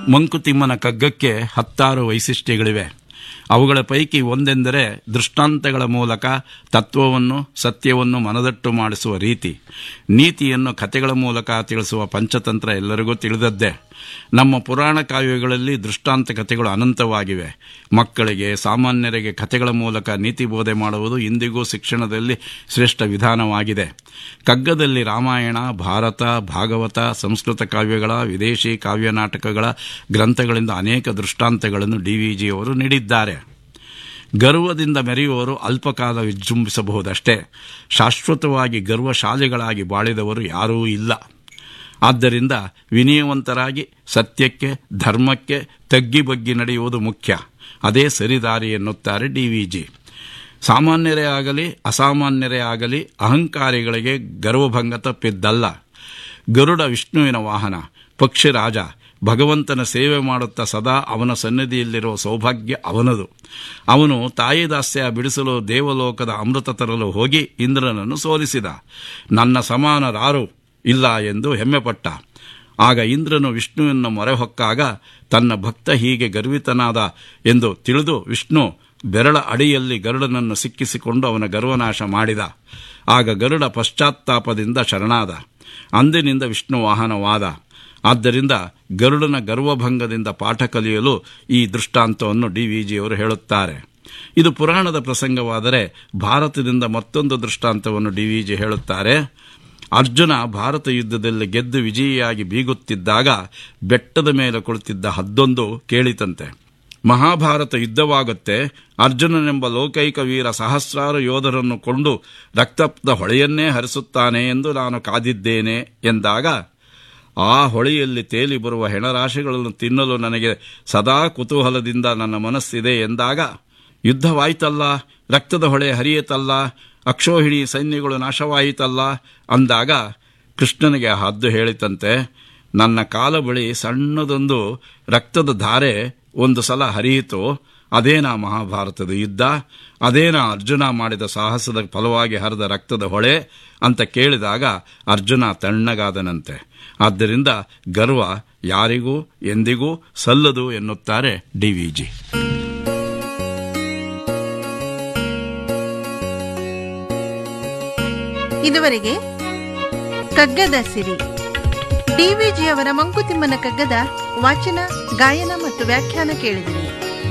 ಮಂಕುತಿಮ್ಮನ ಕಗ್ಗಕ್ಕೆ ಹತ್ತಾರು ವೈಶಿಷ್ಟ್ಯಗಳಿವೆ ಅವುಗಳ ಪೈಕಿ ಒಂದೆಂದರೆ ದೃಷ್ಟಾಂತಗಳ ಮೂಲಕ ತತ್ವವನ್ನು ಸತ್ಯವನ್ನು ಮನದಟ್ಟು ಮಾಡಿಸುವ ರೀತಿ ನೀತಿಯನ್ನು ಕಥೆಗಳ ಮೂಲಕ ತಿಳಿಸುವ ಪಂಚತಂತ್ರ ಎಲ್ಲರಿಗೂ ತಿಳಿದದ್ದೇ ನಮ್ಮ ಪುರಾಣ ಕಾವ್ಯಗಳಲ್ಲಿ ದೃಷ್ಟಾಂತ ಕಥೆಗಳು ಅನಂತವಾಗಿವೆ ಮಕ್ಕಳಿಗೆ ಸಾಮಾನ್ಯರಿಗೆ ಕಥೆಗಳ ಮೂಲಕ ನೀತಿ ಬೋಧೆ ಮಾಡುವುದು ಇಂದಿಗೂ ಶಿಕ್ಷಣದಲ್ಲಿ ಶ್ರೇಷ್ಠ ವಿಧಾನವಾಗಿದೆ ಕಗ್ಗದಲ್ಲಿ ರಾಮಾಯಣ ಭಾರತ ಭಾಗವತ ಸಂಸ್ಕೃತ ಕಾವ್ಯಗಳ ವಿದೇಶಿ ಕಾವ್ಯ ನಾಟಕಗಳ ಗ್ರಂಥಗಳಿಂದ ಅನೇಕ ದೃಷ್ಟಾಂತಗಳನ್ನು ಡಿವಿಜಿಯವರು ನೀಡಿದ್ದಾರೆ ಗರ್ವದಿಂದ ಮೆರೆಯುವವರು ಅಲ್ಪಕಾಲ ವಿಜೃಂಭಿಸಬಹುದಷ್ಟೇ ಶಾಶ್ವತವಾಗಿ ಗರ್ವಶಾಲಿಗಳಾಗಿ ಬಾಳಿದವರು ಯಾರೂ ಇಲ್ಲ ಆದ್ದರಿಂದ ವಿನಯವಂತರಾಗಿ ಸತ್ಯಕ್ಕೆ ಧರ್ಮಕ್ಕೆ ತಗ್ಗಿ ಬಗ್ಗಿ ನಡೆಯುವುದು ಮುಖ್ಯ ಅದೇ ಸರಿದಾರಿ ಎನ್ನುತ್ತಾರೆ ಡಿವಿಜಿ ಸಾಮಾನ್ಯರೇ ಆಗಲಿ ಅಸಾಮಾನ್ಯರೇ ಆಗಲಿ ಅಹಂಕಾರಿಗಳಿಗೆ ಗರ್ವಭಂಗ ತಪ್ಪಿದ್ದಲ್ಲ ಗರುಡ ವಿಷ್ಣುವಿನ ವಾಹನ ಪಕ್ಷಿರಾಜ ಭಗವಂತನ ಸೇವೆ ಮಾಡುತ್ತಾ ಸದಾ ಅವನ ಸನ್ನಿಧಿಯಲ್ಲಿರುವ ಸೌಭಾಗ್ಯ ಅವನದು ಅವನು ತಾಯಿ ದಾಸ್ಯ ಬಿಡಿಸಲು ದೇವಲೋಕದ ಅಮೃತ ತರಲು ಹೋಗಿ ಇಂದ್ರನನ್ನು ಸೋಲಿಸಿದ ನನ್ನ ಸಮಾನರಾರು ಇಲ್ಲ ಎಂದು ಹೆಮ್ಮೆಪಟ್ಟ ಆಗ ಇಂದ್ರನು ವಿಷ್ಣುವನ್ನು ಮೊರೆ ಹೊಕ್ಕಾಗ ತನ್ನ ಭಕ್ತ ಹೀಗೆ ಗರ್ವಿತನಾದ ಎಂದು ತಿಳಿದು ವಿಷ್ಣು ಬೆರಳ ಅಡಿಯಲ್ಲಿ ಗರುಡನನ್ನು ಸಿಕ್ಕಿಸಿಕೊಂಡು ಅವನ ಗರ್ವನಾಶ ಮಾಡಿದ ಆಗ ಗರುಡ ಪಶ್ಚಾತ್ತಾಪದಿಂದ ಶರಣಾದ ಅಂದಿನಿಂದ ವಿಷ್ಣು ವಾಹನವಾದ ಆದ್ದರಿಂದ ಗರುಡನ ಗರ್ವಭಂಗದಿಂದ ಪಾಠ ಕಲಿಯಲು ಈ ದೃಷ್ಟಾಂತವನ್ನು ಡಿವಿಜಿಯವರು ಹೇಳುತ್ತಾರೆ ಇದು ಪುರಾಣದ ಪ್ರಸಂಗವಾದರೆ ಭಾರತದಿಂದ ಮತ್ತೊಂದು ದೃಷ್ಟಾಂತವನ್ನು ಡಿವಿಜಿ ಹೇಳುತ್ತಾರೆ ಅರ್ಜುನ ಭಾರತ ಯುದ್ಧದಲ್ಲಿ ಗೆದ್ದು ವಿಜಯಿಯಾಗಿ ಬೀಗುತ್ತಿದ್ದಾಗ ಬೆಟ್ಟದ ಮೇಲೆ ಕುಳಿತಿದ್ದ ಹದ್ದೊಂದು ಕೇಳಿತಂತೆ ಮಹಾಭಾರತ ಯುದ್ಧವಾಗುತ್ತೆ ಅರ್ಜುನನೆಂಬ ಲೋಕೈಕ ವೀರ ಸಹಸ್ರಾರು ಯೋಧರನ್ನು ಕೊಂಡು ರಕ್ತದ ಹೊಳೆಯನ್ನೇ ಹರಿಸುತ್ತಾನೆ ಎಂದು ನಾನು ಕಾದಿದ್ದೇನೆ ಎಂದಾಗ ಆ ಹೊಳೆಯಲ್ಲಿ ತೇಲಿ ಬರುವ ಹೆಣರಾಶಿಗಳನ್ನು ತಿನ್ನಲು ನನಗೆ ಸದಾ ಕುತೂಹಲದಿಂದ ನನ್ನ ಮನಸ್ಸಿದೆ ಎಂದಾಗ ಯುದ್ಧವಾಯ್ತಲ್ಲ ರಕ್ತದ ಹೊಳೆ ಹರಿಯಿತಲ್ಲ ಅಕ್ಷೋಹಿಣಿ ಸೈನ್ಯಗಳು ನಾಶವಾಯಿತಲ್ಲ ಅಂದಾಗ ಕೃಷ್ಣನಿಗೆ ಆ ಹದ್ದು ಹೇಳಿತಂತೆ ನನ್ನ ಕಾಲ ಬಳಿ ಸಣ್ಣದೊಂದು ರಕ್ತದ ಧಾರೆ ಒಂದು ಸಲ ಹರಿಯಿತು ಅದೇನಾ ಮಹಾಭಾರತದ ಯುದ್ಧ ಅದೇನಾ ಅರ್ಜುನ ಮಾಡಿದ ಸಾಹಸದ ಫಲವಾಗಿ ಹರಿದ ರಕ್ತದ ಹೊಳೆ ಅಂತ ಕೇಳಿದಾಗ ಅರ್ಜುನ ತಣ್ಣಗಾದನಂತೆ ಆದ್ದರಿಂದ ಗರ್ವ ಯಾರಿಗೂ ಎಂದಿಗೂ ಸಲ್ಲದು ಎನ್ನುತ್ತಾರೆ ಡಿವಿಜಿ ಇದುವರೆಗೆ ಕಗ್ಗದ ಸಿರಿ ಡಿವಿಜಿಯವರ ಮಂಕುತಿಮ್ಮನ ಕಗ್ಗದ ವಾಚನ ಗಾಯನ ಮತ್ತು ವ್ಯಾಖ್ಯಾನ ಕೇಳಿದಿರಿ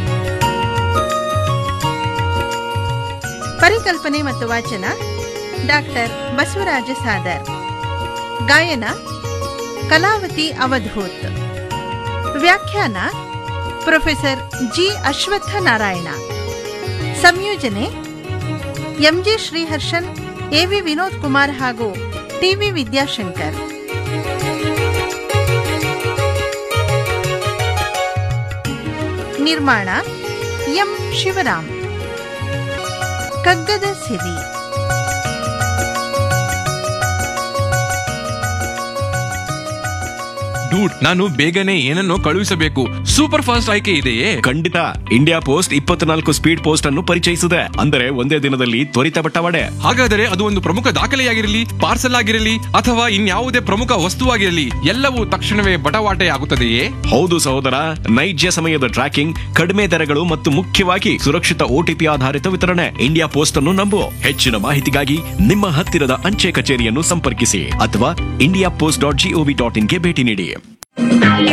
ಪರಿಕಲ್ಪನೆ ಮತ್ತು ವಾಚನ ಡಾಕ್ಟರ್ ಬಸವರಾಜ ಸಾದರ್ ಗಾಯನ ಕಲಾವತಿ ಅವಧೂತ್ ವ್ಯಾಖ್ಯಾನ ಪ್ರೊಫೆಸರ್ ಜಿ ಅಶ್ವತ್ಥ ನಾರಾಯಣ ಸಂಯೋಜನೆ ಎಂಜಿ ಶ್ರೀಹರ್ಷನ್ ಎವಿ ವಿನೋದ್ ಕುಮಾರ್ ಹಾಗೂ ಟಿವಿ ವಿದ್ಯಾಶಂಕರ್ ನಿರ್ಮಾಣ ಎಂ ಶಿವರಾಮ್ ಕಗ್ಗದ ಸಿರಿ ಡೂಡ್ ನಾನು ಬೇಗನೆ ಏನನ್ನೋ ಕಳುಹಿಸಬೇಕು ಸೂಪರ್ ಫಾಸ್ಟ್ ಆಯ್ಕೆ ಇದೆಯೇ ಖಂಡಿತ ಇಂಡಿಯಾ ಪೋಸ್ಟ್ ಇಪ್ಪತ್ನಾಲ್ಕು ಸ್ಪೀಡ್ ಪೋಸ್ಟ್ ಅನ್ನು ಪರಿಚಯಿಸಿದೆ ಅಂದರೆ ಒಂದೇ ದಿನದಲ್ಲಿ ತ್ವರಿತ ಬಟ್ಟವಾಡೆ ಹಾಗಾದರೆ ಅದು ಒಂದು ಪ್ರಮುಖ ದಾಖಲೆಯಾಗಿರಲಿ ಪಾರ್ಸಲ್ ಆಗಿರಲಿ ಅಥವಾ ಇನ್ಯಾವುದೇ ಪ್ರಮುಖ ವಸ್ತುವಾಗಿರಲಿ ಎಲ್ಲವೂ ತಕ್ಷಣವೇ ಬಟವಾಟೆ ಆಗುತ್ತದೆಯೇ ಹೌದು ಸಹೋದರ ನೈಜ ಸಮಯದ ಟ್ರ್ಯಾಕಿಂಗ್ ಕಡಿಮೆ ದರಗಳು ಮತ್ತು ಮುಖ್ಯವಾಗಿ ಸುರಕ್ಷಿತ ಓಟಿಪಿ ಆಧಾರಿತ ವಿತರಣೆ ಇಂಡಿಯಾ ಪೋಸ್ಟ್ ಅನ್ನು ನಂಬು ಹೆಚ್ಚಿನ ಮಾಹಿತಿಗಾಗಿ ನಿಮ್ಮ ಹತ್ತಿರದ ಅಂಚೆ ಕಚೇರಿಯನ್ನು ಸಂಪರ್ಕಿಸಿ ಅಥವಾ India post dot GOV dot ಇನ್ಗೆ ಭೇಟಿ ನೀಡಿ